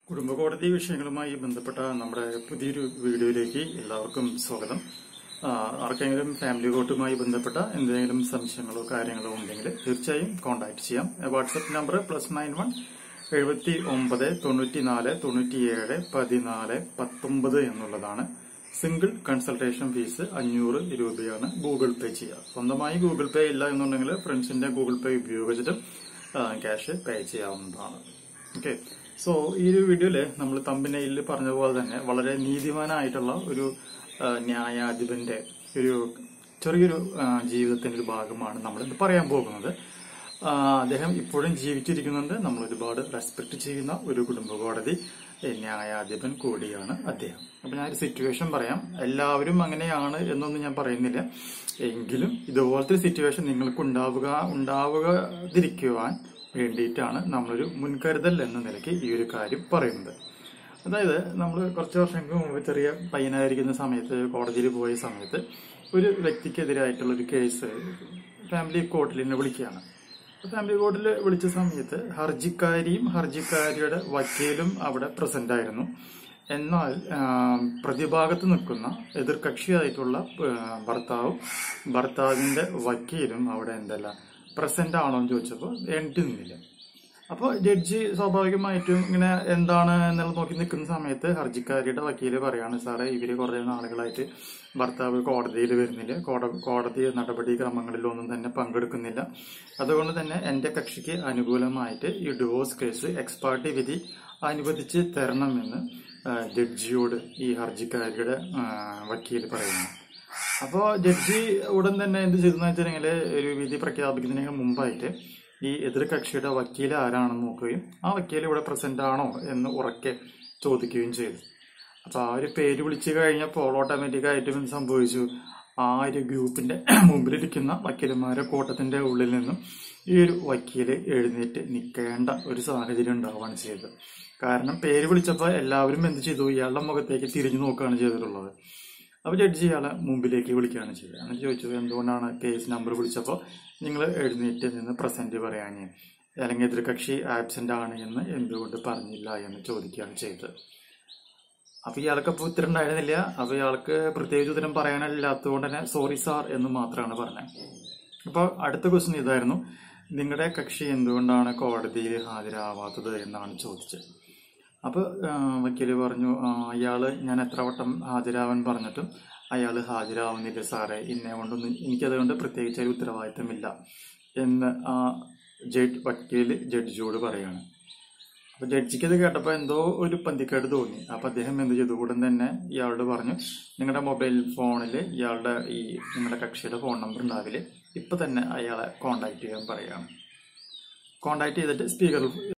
കുടുംബ കോടതി വിഷയങ്ങളുമായി ബന്ധപ്പെട്ട നമ്മുടെ പുതിയൊരു വീഡിയോയിലേക്ക് എല്ലാവർക്കും സ്വാഗതം ആ, ആർക്കെങ്കിലും ഫാമിലി കോർട്ടുമായി ബന്ധപ്പെട്ട എന്തെങ്കിലും സംശയങ്ങളോ കാര്യങ്ങളോ ഉണ്ടെങ്കിൽ തീർച്ചയായും കോൺടാക്ട് ചെയ്യാം WhatsApp number plus nine one എഴുപത്തി ഒമ്പത് തൊണ്ണൂറ്റി നാല് തൊണ്ണൂറ്റിയേഴ് പതിനാല് പത്തൊമ്പത് എന്നുള്ളതാണ് സിംഗിൾ കൺസൾട്ടേഷൻ ഫീസ് അഞ്ഞൂറ് രൂപയാണ് ഗൂഗിൾ പേ ചെയ്യുക സ്വന്തമായി ഗൂഗിൾ പേ ഇല്ല എന്നുണ്ടെങ്കിൽ ഫ്രണ്ട്സിന്റെ ഗൂഗിൾ പേ ഉപയോഗിച്ചിട്ട് ക്യാഷ് പേ ചെയ്യാവുന്നതാണ് ഓക്കെ സോ ഈ ഒരു വീഡിയോയില് നമ്മൾ തമ്പിനയിൽ പറഞ്ഞ പോലെ തന്നെ വളരെ നീതിമാനായിട്ടുള്ള ഒരു ആ, ന്യായാധിപന്റെ ഒരു ചെറിയൊരു ആ, ജീവിതത്തിന്റെ ഒരു ഭാഗമാണ് നമ്മൾ ഇന്ന് പറയാൻ പോകുന്നത് ആ, അദ്ദേഹം ഇപ്പോഴും ജീവിച്ചിരിക്കുന്നുണ്ട് നമ്മൾ ഒരുപാട് റെസ്പെക്ട് ചെയ്യുന്ന ഒരു കുടുംബ കോടതി ഏ, ന്യായാധിപൻ കൂടിയാണ് അദ്ദേഹം അപ്പൊ ഞാനൊരു സിറ്റുവേഷൻ പറയാം എല്ലാവരും അങ്ങനെയാണ് എന്നൊന്നും ഞാൻ പറയുന്നില്ല എങ്കിലും ഇതുപോലത്തെ സിറ്റുവേഷൻ നിങ്ങൾക്ക് ഉണ്ടാവുക ഉണ്ടാവുകതിരിക്കുവാൻ വേണ്ടിയിട്ടാണ് നമ്മളൊരു മുൻകരുതൽ എന്ന നിലയ്ക്ക് ഈ ഒരു കാര്യം പറയുന്നത് അതായത് നമ്മൾ കുറച്ച് വർഷങ്ങൾക്ക് മുമ്പ് ചെറിയ പയ്യനായിരിക്കുന്ന സമയത്ത് കോടതിയിൽ പോയ സമയത്ത് ഒരു വ്യക്തിക്കെതിരായിട്ടുള്ള ഒരു കേസ് ഫാമിലി കോർട്ടിൽ എന്നെ വിളിക്കുകയാണ് ഫാമിലി കോർട്ടിൽ വിളിച്ച സമയത്ത് ഹർജിക്കാരിയും ഹർജിക്കാരിയുടെ വക്കീലും അവിടെ പ്രസന്റ് ആയിരുന്നു എന്നാൽ ആ, പ്രതിഭാഗത്ത് നിൽക്കുന്ന എതിർകക്ഷിയായിട്ടുള്ള ആ, ഭർത്താവും ഭർത്താവിന്റെ വക്കീലും അവിടെ എന്തല്ല പ്രസന്റ് ആണോ എന്ന് ചോദിച്ചപ്പോൾ എണ്ടി നിന്നില്ല അപ്പോൾ ജഡ്ജി സ്വാഭാവികമായിട്ടും ഇങ്ങനെ എന്താണ് എന്നുള്ളത് നോക്കി നിൽക്കുന്ന സമയത്ത് ഹർജിക്കാരിയുടെ വക്കീല് പറയാണ് സാറേ ഇവര് കുറെ നാളുകളായിട്ട് ഭർത്താവ് കോടതിയിൽ വരുന്നില്ല കോട- കോടതി നടപടിക്രമങ്ങളിലൊന്നും തന്നെ പങ്കെടുക്കുന്നില്ല അതുകൊണ്ട് തന്നെ എന്റെ കക്ഷിക്ക് അനുകൂലമായിട്ട് ഈ ഡിവോഴ്സ് കേസ് എക്സ്പാർട്ടി വിധി അനുവദിച്ച് തരണമെന്ന് ആ, ജഡ്ജിയോട് ഈ ഹർജിക്കാരിയുടെ ആ, വക്കീല് പറയുന്നു അപ്പോ ജഡ്ജി ഉടൻ തന്നെ എന്ത് ചെയ്തെന്ന് വെച്ചിട്ടുണ്ടെങ്കിൽ ഒരു വിധി പ്രഖ്യാപിക്കുന്നതിന് മുമ്പായിട്ട് ഈ എതിർ കക്ഷിയുടെ വക്കീൽ ആരാണെന്ന് നോക്കുകയും ആ വക്കീൽ ഇവിടെ പ്രസന്റ് ആണോ എന്ന് ഉറക്കെ ചോദിക്കുകയും ചെയ്തു അപ്പൊ ആ ഒരു പേര് വിളിച്ചു കഴിഞ്ഞപ്പോൾ ഓട്ടോമാറ്റിക് ആയിട്ട് എന്ത് സംഭവിച്ചു ആ ഒരു ഗ്രൂപ്പിന്റെ മുമ്പിലിരിക്കുന്ന വക്കീലന്മാരെ കൂട്ടത്തിന്റെ ഉള്ളിൽ നിന്നും ഈ ഒരു വക്കീല് എഴുന്നേറ്റ് നിൽക്കേണ്ട ഒരു സാഹചര്യം ഉണ്ടാവുകയാണ് ചെയ്തത് കാരണം പേര് വിളിച്ചപ്പോൾ എല്ലാവരും എന്ത് ചെയ്തു ഇയാളുടെ മുഖത്തേക്ക് തിരിഞ്ഞു നോക്കുകയാണ് ചെയ്തിട്ടുള്ളത് അപ്പൊ ജഡ്ജി ഇയാളെ മുമ്പിലേക്ക് വിളിക്കുകയാണ് ചെയ്തത് എന്നിട്ട് ചോദിച്ചു എന്തുകൊണ്ടാണ് കേസ് നമ്പർ വിളിച്ചപ്പോൾ നിങ്ങൾ എഴുന്നേറ്റ് നിന്ന് പ്രസന്റ് പറയാഞ്ഞ് അല്ലെങ്കിൽ എതിർകക്ഷി ആബ്സെന്റ് ആണ് എന്ന് എന്തുകൊണ്ട് പറഞ്ഞില്ല എന്ന് ചോദിക്കുകയാണ് ചെയ്തത് അപ്പൊ ഇയാൾക്ക് അപ്പൊ ഉത്തരം ഉണ്ടായിരുന്നില്ല അപ്പൊ ഇയാൾക്ക് പ്രത്യേകിച്ച് ഉത്തരം പറയാനില്ലാത്തതുകൊണ്ട് തന്നെ സോറി സാർ എന്ന് മാത്രമാണ് പറഞ്ഞത് അപ്പൊ അടുത്ത ക്വസ്റ്റ്യൻ ഇതായിരുന്നു നിങ്ങളുടെ കക്ഷി എന്തുകൊണ്ടാണ് കോടതിയിൽ ഹാജരാവാത്തത് എന്നാണ് ചോദിച്ചത് അപ്പൊ ആ, വക്കീല് പറഞ്ഞു ആ, അയാള് ഞാൻ എത്ര വട്ടം ഹാജരാവാൻ പറഞ്ഞിട്ടും അയാള് ഹാജരാവുന്നില്ല സാറേ ഇന്നെ കൊണ്ടൊന്നും എനിക്കതുകൊണ്ട് പ്രത്യേകിച്ച് ഒരു ഉത്തരവാദിത്തമില്ല എന്ന് ആ ജഡ് വക്കീല് ജഡ്ജിയോട് പറയാണ് അപ്പൊ ജഡ്ജിക്ക് ഇത് കേട്ടപ്പോ എന്തോ ഒരു പന്തിക്കേട് തോന്നി അപ്പൊ അദ്ദേഹം എന്ത് ചെയ്തു ഉടൻ തന്നെ ഇയാളോട് പറഞ്ഞു നിങ്ങളുടെ മൊബൈൽ ഫോണിൽ ഇയാളുടെ ഈ നിങ്ങളുടെ കക്ഷിയുടെ ഫോൺ നമ്പർ ഉണ്ടാവില്ലേ ഇപ്പൊ തന്നെ അയാളെ കോണ്ടാക്ട് ചെയ്യാൻ പറയാണ് കോണ്ടാക്ട് ചെയ്തിട്ട് സ്പീക്കർ